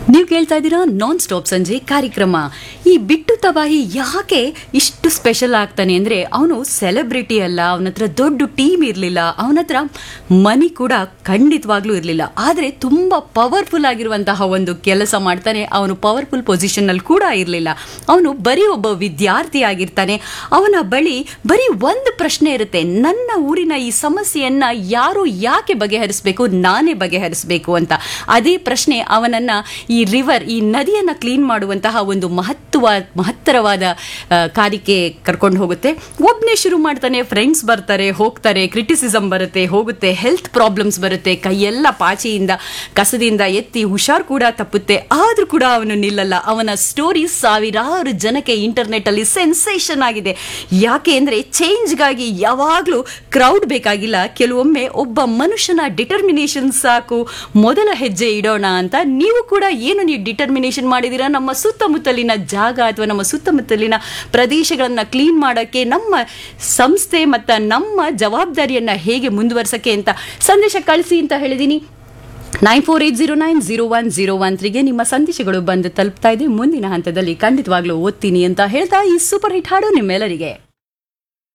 ನೀವು ಕೇಳ್ತಾ ಇದ್ದೀರಾ ನಾನ್ ಸ್ಟಾಪ್ ಸಂಜೆ ಕಾರ್ಯಕ್ರಮ ಈ ಬಿಟ್ಟು ತಬಾಹಿ ಯಾಕೆ ಇಷ್ಟು ಸ್ಪೆಷಲ್ ಆಗ್ತಾನೆ ಅಂದ್ರೆ ಅವನು ಸೆಲೆಬ್ರಿಟಿ ಅಲ್ಲ ಅವನ ಹತ್ರ ದೊಡ್ಡ ಟೀಮ್ ಇರಲಿಲ್ಲ ಅವನ ಹತ್ರ ಮನಿ ಕೂಡ ಖಂಡಿತವಾಗ್ಲೂ ಇರಲಿಲ್ಲ ಆದರೆ ತುಂಬಾ ಪವರ್ಫುಲ್ ಆಗಿರುವಂತಹ ಒಂದು ಕೆಲಸ ಮಾಡ್ತಾನೆ ಅವನು ಪವರ್ಫುಲ್ ಪೊಸಿಷನ್ ಅಲ್ಲಿ ಕೂಡ ಇರಲಿಲ್ಲ ಅವನು ಬರೀ ಒಬ್ಬ ವಿದ್ಯಾರ್ಥಿ ಆಗಿರ್ತಾನೆ ಅವನ ಬಳಿ ಬರೀ ಒಂದು ಪ್ರಶ್ನೆ ಇರುತ್ತೆ ನನ್ನ ಊರಿನ ಈ ಸಮಸ್ಯೆಯನ್ನ ಯಾರು ಯಾಕೆ ಬಗೆಹರಿಸಬೇಕು ನಾನೇ ಬಗೆಹರಿಸಬೇಕು ಅಂತ ಅದೇ ಪ್ರಶ್ನೆ ಅವನನ್ನ ಈ ರಿವರ್ ಈ ನದಿಯನ್ನ ಕ್ಲೀನ್ ಮಾಡುವಂತಹ ಒಂದು ಮಹತ್ವ ಮಹತ್ತರವಾದ ಆ, ಕಾರ್ಯಕ್ಕೆ ಕರ್ಕೊಂಡು ಹೋಗುತ್ತೆ ಒಬ್ಬನೇ ಶುರು ಮಾಡ್ತಾನೆ ಫ್ರೆಂಡ್ಸ್ ಬರ್ತಾರೆ ಹೋಗ್ತಾರೆ ಕ್ರಿಟಿಸಿಸಮ್ ಬರುತ್ತೆ ಹೋಗುತ್ತೆ ಹೆಲ್ತ್ ಪ್ರಾಬ್ಲಮ್ಸ್ ಬರುತ್ತೆ ಕೈಯೆಲ್ಲ ಪಾಚಿಯಿಂದ ಕಸದಿಂದ ಎತ್ತಿ ಹುಷಾರ್ ಕೂಡ ತಪ್ಪುತ್ತೆ ಆದ್ರೂ ಕೂಡ ಅವನು ನಿಲ್ಲಲ್ಲ ಅವನ ಸ್ಟೋರಿ ಸಾವಿರಾರು ಜನಕ್ಕೆ ಇಂಟರ್ನೆಟ್ ಅಲ್ಲಿ ಸೆನ್ಸೇಷನ್ ಆಗಿದೆ ಯಾಕೆ ಅಂದ್ರೆ ಚೇಂಜ್ಗಾಗಿ ಯಾವಾಗಲೂ ಕ್ರೌಡ್ ಬೇಕಾಗಿಲ್ಲ ಕೆಲವೊಮ್ಮೆ ಒಬ್ಬ ಮನುಷ್ಯನ ಡಿಟರ್ಮಿನೇಷನ್ ಸಾಕು ಮೊದಲ ಹೆಜ್ಜೆ ಇಡೋಣ ಅಂತ ನೀವು ಕೂಡ ಏನು ನೀವು ಡಿಟರ್ಮಿನೇಷನ್ ಮಾಡಿದ್ದೀರಾ ನಮ್ಮ ಸುತ್ತಮುತ್ತಲಿನ ಜಾಗ ಅಥವಾ ನಮ್ಮ ಸುತ್ತಮುತ್ತಲಿನ ಪ್ರದೇಶಗಳನ್ನ ಕ್ಲೀನ್ ಮಾಡೋಕ್ಕೆ ನಮ್ಮ ಸಂಸ್ಥೆ ಮತ್ತು ನಮ್ಮ ಜವಾಬ್ದಾರಿಯನ್ನ ಹೇಗೆ ಮುಂದುವರ್ಸಕ್ಕೆ ಅಂತ ಸಂದೇಶ ಕಳಿಸಿ ಅಂತ ಹೇಳಿದ್ದೀನಿ nine four eight zero nine zero one zero one ತ್ರೀಗೆ ನಿಮ್ಮ ಸಂದೇಶಗಳು ಬಂದು ತಲುಪ್ತಾ ಇದೆ ಮುಂದಿನ ಹಂತದಲ್ಲಿ ಖಂಡಿತವಾಗ್ಲೂ ಓದ್ತೀನಿ ಅಂತ ಹೇಳ್ತಾ ಈ ಸೂಪರ್ ಹಿಟ್ ಹಾಡು ನಿಮ್ಮೆಲ್ಲರಿಗೆ